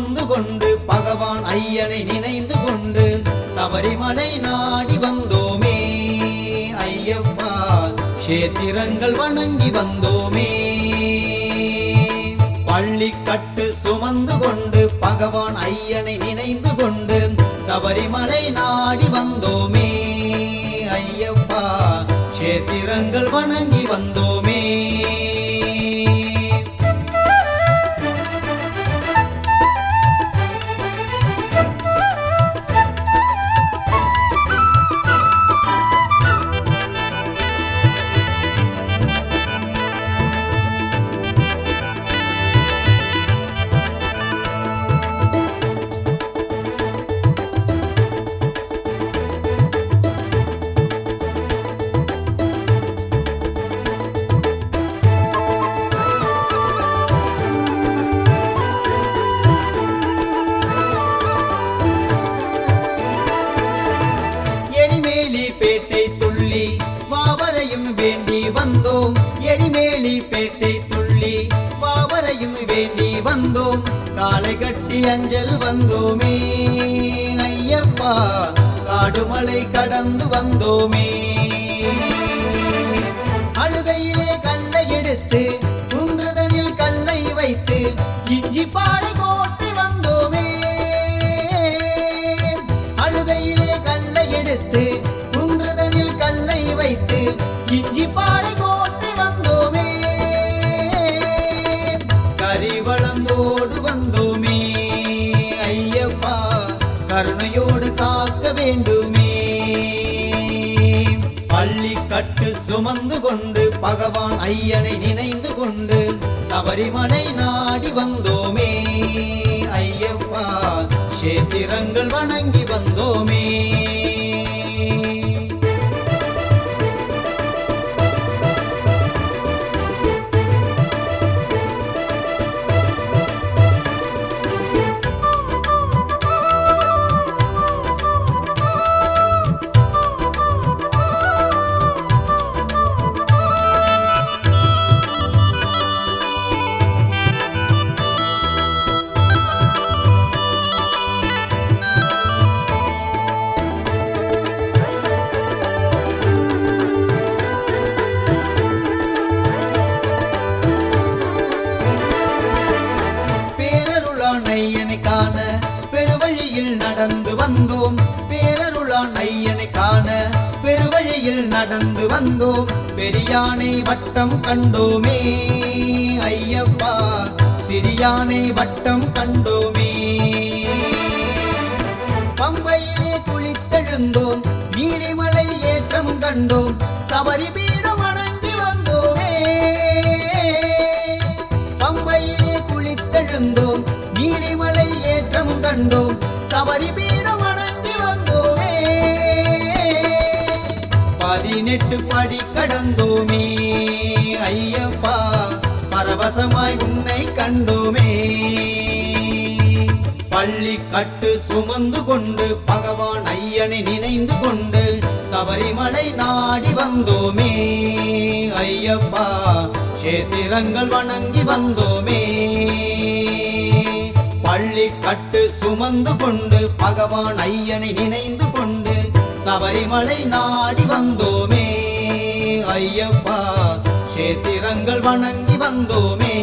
சுமந்து கொண்டு பகவான் ஐயனை நினைந்து கொண்டு சபரிமலை நாடி வந்தோமே ஐயப்பா கஷேத்திரங்கள் வணங்கி வந்தோமே பள்ளிக்கட்டு சுமந்து கொண்டு பகவான் ஐயனை நினைந்து கொண்டு சபரிமலை நாடி வந்தோமே ஐயப்பா கஷேத்திரங்கள் வணங்கி வந்தோமே எரிமேலி பேட்டை துள்ளி வாவரையும் வேண்டி வந்தோம் எரிமேலி பேட்டை துள்ளி வாவரையும் வேண்டி வந்தோம் காலை கட்டி அஞ்சல் வந்தோமே ஐயப்பா காடுமலை கடந்து வந்தோமே அழுகையிலே கல்லை எடுத்து குன்றுதனில் கல்லை வைத்து இஞ்சி பாறை கோட்டி வந்தோமே அழுகையிலே கல்லை எடுத்து குன்றுதனில் கல்லை வைத்து இஞ்சி பாறை கோட்டி வந்தோமே கரிவளந்தோடு வந்தோமே ஐயப்பா கருணையோடு காக்க வேண்டுமே பள்ளி கட்டு சுமந்து கொண்டு பகவான் ஐயனை நினைந்து கொண்டு சபரிமலை நாடி வந்தோமே ஐயப்பா கஷேத்திரங்கள் வணங்கி வந்தோமே பேரருளான் ஐயனை காண பெருவழியில் நடந்து வந்தோம் பேரருளான் ஐயனை காண பெருவழியில் நடந்து வந்தோம் பெரியானை வட்டம் கண்டோமே ஐயப்பா சிறியானை வட்டம் கண்டோமே பம்பையிலே குளித்தெழுந்தோம் நீலிமலை ஏற்றம் கண்டோம் சபரி பீடம் வணங்கி வந்தோமே பம்பையிலே குளித்தெழுந்தோம் நீலிமலை ஏற்றம் கண்டோம் சபரி பீடம் வணங்கி வந்தோமே பதினெட்டு படி கடந்தோமே ஐயப்பா பரவசமாய் உன்னை கண்டோமே பள்ளி கட்டு சுமந்து கொண்டு பகவான் ஐயனை நினைந்து கொண்டு சபரிமலை நாடி வந்தோமே ஐயப்பா கஷேத்திரங்கள் வணங்கி வந்தோமே பள்ளி கட்டு சுமந்து கொண்டு பகவான் ஐயனை நினைந்து கொண்டு சபரிமலை நாடி வந்தோமே ஐயப்பா கஷேத்திரங்கள் வணங்கி வந்தோமே